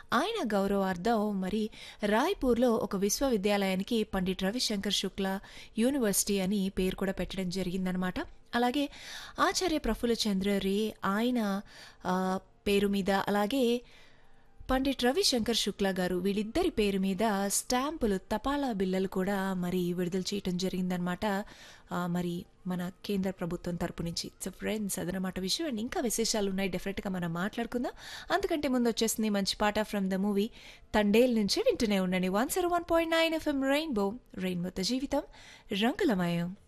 ఆయన గౌరవార్థం మరి రాయ్పూర్లో ఒక విశ్వవిద్యాలయానికి పండిట్ రవిశంకర్ శుక్లా యూనివర్సిటీ అని పేరు కూడా పెట్టడం జరిగిందనమాట అలాగే ఆచార్య ప్రఫుల్ల చంద్ర రే ఆయన ఆ, పేరు మీద అలాగే పండిట్ రవిశంకర్ శుక్లా గారు వీళ్ళిద్దరి పేరు మీద స్టాంపులు తపాలా బిల్లలు కూడా మరి విడుదల చేయటం జరిగిందనమాట ఆ, మరి మన కేంద్ర ప్రభుత్వం తరపు నుంచి సో ఫ్రెండ్స్ అదనమాట విషయం అండ్ ఇంకా విశేషాలు ఉన్నాయి డెఫినెట్గా మనం మాట్లాడుకుందాం అంతకంటే ముందు వచ్చేసింది మంచి పాట ఫ్రమ్ ద మూవీ తండేల్ నుంచి వింటూనే ఉండండి one zero one point nine FM rainbow రెయిన్బోతో జీవితం రంగులమయం